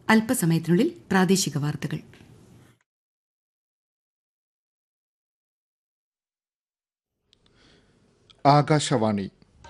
അല്പസമയത്തിനുള്ളിൽ പ്രാദേശിക വാർത്തകൾ ആകാശവാണി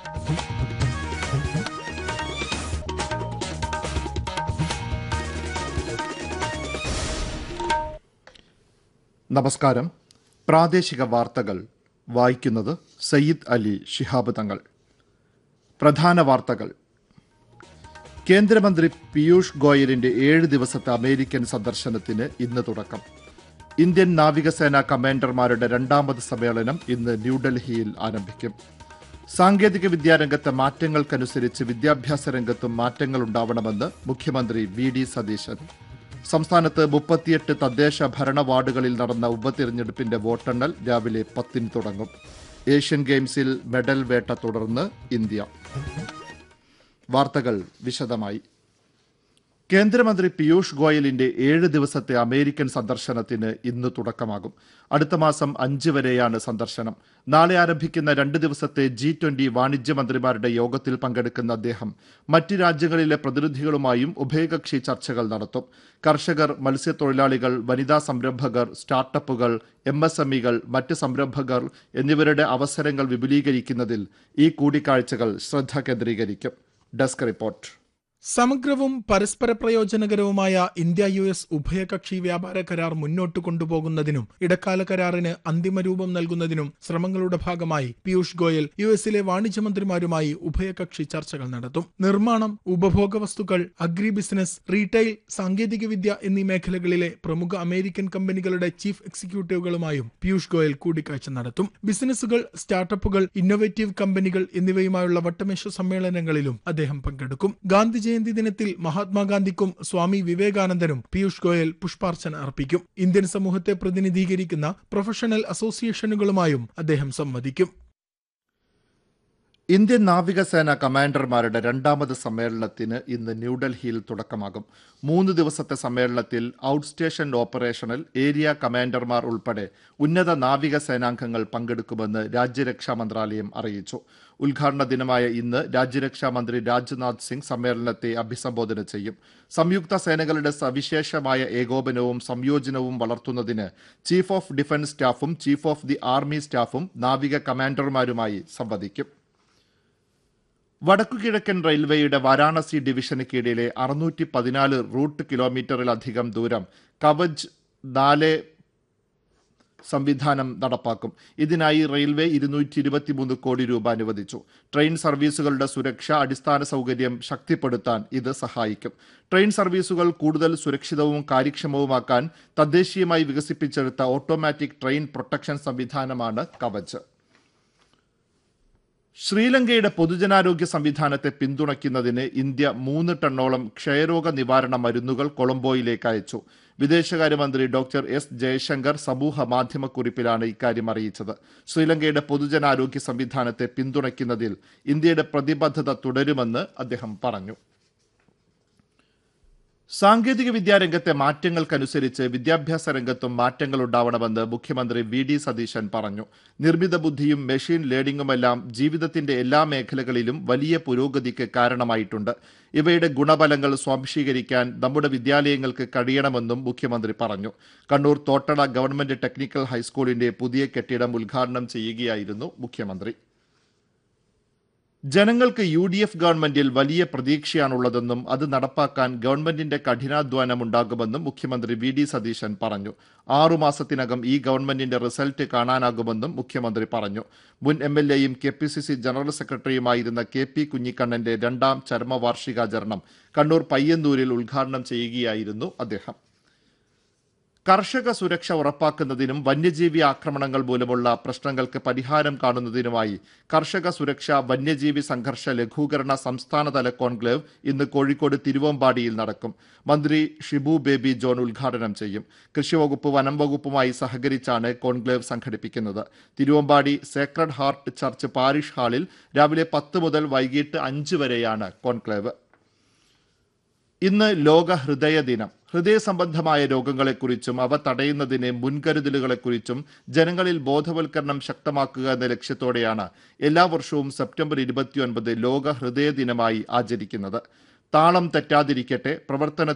നമസ്കാരം പ്രാദേശിക വാർത്തകൾ വായിക്കുന്നത് സയ്യിദ് അലി ശിഹാബ് തങ്ങൾ പ്രധാന വാർത്തകൾ കേന്ദ്രമന്ത്രി പീയൂഷ് ഗോയലിന്റെ ഏഴ് ദിവസത്തെ അമേരിക്കൻ സന്ദർശനത്തിന് ഇന്ന് തുടക്കം ഇന്ത്യൻ നാവികസേന കമാൻഡർമാരുടെ രണ്ടാമത് സമ്മേളനം ഇന്ന് ന്യൂഡൽഹിയിൽ ആരംഭിക്കും സാങ്കേതിക വിദ്യാരംഗത്തെ മാറ്റങ്ങൾക്കനുസരിച്ച് വിദ്യാഭ്യാസ രംഗത്തും മാറ്റങ്ങൾ ഉണ്ടാവണമെന്ന് മുഖ്യമന്ത്രി വി ഡി സതീശൻ സംസ്ഥാനത്ത് മുപ്പത്തിയെട്ട് തദ്ദേശ ഭരണ വാർഡുകളിൽ നടന്ന ഉപതിരഞ്ഞെടുപ്പിന്റെ വോട്ടെണ്ണൽ രാവിലെ പത്തിന് തുടങ്ങും ഏഷ്യൻ ഗെയിംസിൽ മെഡൽ വേട്ട തുടർന്ന് ഇന്ത്യ വാർത്തകൾ വിശദമായി കേന്ദ്രമന്ത്രി പീയൂഷ് ഗോയലിന്റെ ഏഴ് ദിവസത്തെ അമേരിക്കൻ സന്ദർശനത്തിന് ഇന്ന് തുടക്കമാകും അടുത്ത മാസം അഞ്ച് വരെയാണ് സന്ദർശനം നാളെ ആരംഭിക്കുന്ന രണ്ട് ദിവസത്തെ ജി ട്വന്റി വാണിജ്യ മന്ത്രിമാരുടെ യോഗത്തിൽ പങ്കെടുക്കുന്ന അദ്ദേഹം മറ്റ് രാജ്യങ്ങളിലെ പ്രതിനിധികളുമായും ഉഭയകക്ഷി ചർച്ചകൾ നടത്തും കർഷകർ മത്സ്യത്തൊഴിലാളികൾ വനിതാ സംരംഭകർ സ്റ്റാർട്ടപ്പുകൾ എം എസ് എം ഇകൾ മറ്റ് സംരംഭകർ എന്നിവരുടെ അവസരങ്ങൾ വിപുലീകരിക്കുന്നതിൽ ഈ കൂടിക്കാഴ്ചകൾ ശ്രദ്ധ കേന്ദ്രീകരിക്കും ഡെസ്ക് റിപ്പോർട്ട് സമഗ്രവും പരസ്പര പ്രയോജനകരവുമായ ഇന്ത്യ യു എസ് ഉഭയകക്ഷി വ്യാപാര കരാർ മുന്നോട്ട് കൊണ്ടുപോകുന്നതിനും ഇടക്കാല കരാറിന് അന്തിമ രൂപം നൽകുന്നതിനും ശ്രമങ്ങളുടെ ഭാഗമായി പീയൂഷ് ഗോയൽ യു എസിലെ വാണിജ്യമന്ത്രിമാരുമായി ഉഭയകക്ഷി ചർച്ചകൾ നടത്തും നിർമ്മാണം ഉപഭോഗ വസ്തുക്കൾ അഗ്രി ബിസിനസ് റീറ്റെയിൽ സാങ്കേതികവിദ്യ എന്നീ മേഖലകളിലെ പ്രമുഖ അമേരിക്കൻ കമ്പനികളുടെ ചീഫ് എക്സിക്യൂട്ടീവുകളുമായും പീയൂഷ് ഗോയൽ കൂടിക്കാഴ്ച നടത്തും ബിസിനസ്സുകൾ സ്റ്റാർട്ടപ്പുകൾ ഇന്നൊവേറ്റീവ് കമ്പനികൾ എന്നിവയുമായുള്ള വട്ടമേശ സമ്മേളനങ്ങളിലും അദ്ദേഹം പങ്കെടുക്കും ഗാന്ധി ജയന്തി ദിനത്തിൽ മഹാത്മാഗാന്ധിക്കും സ്വാമി വിവേകാനന്ദനും പീയൂഷ് ഗോയൽ പുഷ്പാർച്ചന അർപ്പിക്കും ഇന്ത്യൻ സമൂഹത്തെ പ്രതിനിധീകരിക്കുന്ന പ്രൊഫഷണൽ അസോസിയേഷനുകളുമായും അദ്ദേഹം സംവദിക്കും ഇന്ത്യൻ നാവികസേന കമാൻഡർമാരുടെ രണ്ടാമത് സമ്മേളനത്തിന് ഇന്ന് ന്യൂഡൽഹിയിൽ തുടക്കമാകും മൂന്ന് ദിവസത്തെ സമ്മേളനത്തിൽ ഔട്ട് സ്റ്റേഷൻ ഓപ്പറേഷണൽ ഏരിയ കമാൻഡർമാർ ഉൾപ്പെടെ ഉന്നത നാവികസേനാംഗങ്ങൾ പങ്കെടുക്കുമെന്ന് രാജ്യരക്ഷാ മന്ത്രാലയം അറിയിച്ചു ഉദ്ഘാടന ദിനമായ ഇന്ന് രാജ്യരക്ഷാ മന്ത്രി രാജ്നാഥ് സിംഗ് സമ്മേളനത്തെ അഭിസംബോധന ചെയ്യും സംയുക്ത സേനകളുടെ സവിശേഷമായ ഏകോപനവും സംയോജനവും വളർത്തുന്നതിന് ചീഫ് ഓഫ് ഡിഫൻസ് സ്റ്റാഫും ചീഫ് ഓഫ് ദി ആർമി സ്റ്റാഫും നാവിക കമാൻഡർമാരുമായി സംവദിക്കും വടക്കുകിഴക്കൻ റെയിൽവേയുടെ വാരാണസി ഡിവിഷന് കീഴിലെ അറുന്നൂറ്റി പതിനാല് റൂട്ട് കിലോമീറ്ററിലധികം ദൂരം കവച് നാല് സംവിധാനം നടപ്പാക്കും ഇതിനായി റെയിൽവേ ഇരുന്നൂറ്റി ഇരുപത്തിമൂന്ന് കോടി രൂപ അനുവദിച്ചു ട്രെയിൻ സർവീസുകളുടെ സുരക്ഷ അടിസ്ഥാന സൗകര്യം ശക്തിപ്പെടുത്താൻ ഇത് സഹായിക്കും ട്രെയിൻ സർവീസുകൾ കൂടുതൽ സുരക്ഷിതവും കാര്യക്ഷമവുമാക്കാൻ തദ്ദേശീയമായി വികസിപ്പിച്ചെടുത്ത ഓട്ടോമാറ്റിക് ട്രെയിൻ പ്രൊട്ടക്ഷൻ സംവിധാനമാണ് കവച് ശ്രീലങ്കയുടെ പൊതുജനാരോഗ്യ സംവിധാനത്തെ പിന്തുണയ്ക്കുന്നതിന് ഇന്ത്യ മൂന്ന് ടണ്ണോളം ക്ഷയരോഗ നിവാരണ മരുന്നുകൾ കൊളംബോയിലേക്ക് അയച്ചു വിദേശകാര്യമന്ത്രി ഡോക്ടർ എസ് ജയശങ്കർ സമൂഹ മാധ്യമക്കുറിപ്പിലാണ് ഇക്കാര്യം അറിയിച്ചത് ശ്രീലങ്കയുടെ പൊതുജനാരോഗ്യ സംവിധാനത്തെ പിന്തുണയ്ക്കുന്നതിൽ ഇന്ത്യയുടെ പ്രതിബദ്ധത തുടരുമെന്ന് അദ്ദേഹം പറഞ്ഞു സാങ്കേതിക വിദ്യാരംഗത്തെ മാറ്റങ്ങൾക്കനുസരിച്ച് വിദ്യാഭ്യാസ രംഗത്തും മാറ്റങ്ങൾ ഉണ്ടാവണമെന്ന് മുഖ്യമന്ത്രി വി ഡി സതീശൻ പറഞ്ഞു നിർമ്മിത ബുദ്ധിയും മെഷീൻ ലേണിംഗുമെല്ലാം ജീവിതത്തിന്റെ എല്ലാ മേഖലകളിലും വലിയ പുരോഗതിക്ക് കാരണമായിട്ടുണ്ട് ഇവയുടെ ഗുണഫലങ്ങൾ സ്വാംശീകരിക്കാൻ നമ്മുടെ വിദ്യാലയങ്ങൾക്ക് കഴിയണമെന്നും മുഖ്യമന്ത്രി പറഞ്ഞു കണ്ണൂർ തോട്ടട ഗവൺമെന്റ് ടെക്നിക്കൽ ഹൈസ്കൂളിന്റെ പുതിയ കെട്ടിടം ഉദ്ഘാടനം ചെയ്യുകയായിരുന്നു മുഖ്യമന്ത്രി ജനങ്ങൾക്ക് യു ഡി എഫ് ഗവൺമെന്റിൽ വലിയ പ്രതീക്ഷയാണുള്ളതെന്നും അത് നടപ്പാക്കാൻ ഗവൺമെന്റിന്റെ കഠിനാധ്വാനം ഉണ്ടാകുമെന്നും മുഖ്യമന്ത്രി വി ഡി സതീശൻ പറഞ്ഞു ആറുമാസത്തിനകം ഈ ഗവൺമെന്റിന്റെ റിസൾട്ട് കാണാനാകുമെന്നും മുഖ്യമന്ത്രി പറഞ്ഞു മുൻ എം എൽ എയും K P C C general സെക്രട്ടറിയുമായിരുന്ന കെ പി കുഞ്ഞിക്കണ്ണന്റെ രണ്ടാം ചരമവാർഷികാചരണം കണ്ണൂർ പയ്യന്നൂരിൽ ഉദ്ഘാടനം ചെയ്യുകയായിരുന്നു അദ്ദേഹം കർഷക സുരക്ഷ ഉറപ്പാക്കുന്നതിനും വന്യജീവി ആക്രമണങ്ങൾ മൂലമുള്ള പ്രശ്നങ്ങൾക്ക് പരിഹാരം കാണുന്നതിനുമായി കർഷക സുരക്ഷ വന്യജീവി സംഘർഷ ലഘൂകരണ സംസ്ഥാനതല കോൺക്ലേവ് ഇന്ന് കോഴിക്കോട് തിരുവമ്പാടിയിൽ നടക്കും മന്ത്രി ഷിബു ബേബി ജോൺ ഉദ്ഘാടനം ചെയ്യും കൃഷിവകുപ്പ് വനം വകുപ്പുമായി സഹകരിച്ചാണ് കോൺക്ലേവ് സംഘടിപ്പിക്കുന്നത് Thiruvambadi sacred heart church parish ഹാളിൽ രാവിലെ പത്ത് മുതൽ വൈകിട്ട് അഞ്ച് വരെയാണ് കോൺക്ലേവ് ഇന്ന് ലോക ഹൃദയ ദിനം ഹൃദയ സംബന്ധമായ രോഗങ്ങളെക്കുറിച്ചും അവ തടയുന്നതിന് മുൻകരുതലുകളെക്കുറിച്ചും ജനങ്ങളിൽ ബോധവൽക്കരണം ശക്തമാക്കുക എന്ന ലക്ഷ്യത്തോടെയാണ് എല്ലാ വർഷവും സെപ്റ്റംബർ ഇരുപത്തിയൊൻപത് ലോക ഹൃദയ ദിനമായി ആചരിക്കുന്നത് താളം തെറ്റാതിരിക്കട്ടെ പ്രവർത്തന